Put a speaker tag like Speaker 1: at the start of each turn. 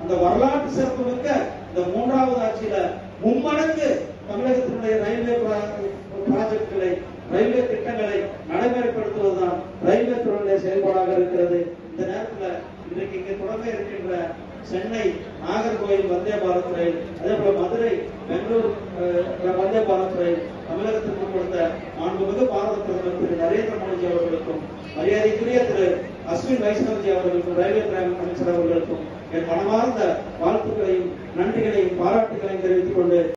Speaker 1: அந்த வரலாற்று சிறப்புமிக்க இந்த மூன்றாவது ஆட்சியில மும்மடங்கு தமிழகத்தினுடைய ரயில்வே ப்ரா- ப்ராஜெக்டுகளை ரயில்வே திட்டங்களை நடைமுறைப்படுத்துவதுதான் ரயில்வே துறையுடைய செயல்பாடாக இருக்கிறது இந்த நேரத்துல இன்றைக்கு இங்கே தொடங்க இருக்கின்ற சென்னை நாகர்கோயில் வந்தே பாரத் ரயில் அதே போல மதுரை பெங்களூர் அஹ், வந்தே பாரத் ரயில் தமிழகத்திற்கு கொடுத்த மாண்புமிகு பாரத பிரதமர் திரு நரேந்திர மோடிஜி அவர்களுக்கும் மரியாதைக்குரிய திரு அஸ்வின் வைஷ்ணவ்ஜி அவர்களுக்கும் ரயில்வே துறை அமைச்சர் அவர்களுக்கும் என் மனமார்ந்த வாழ்த்துக்களையும் நன்றிகளையும் பாராட்டுகளையும் தெரிவித்துக் கொண்டு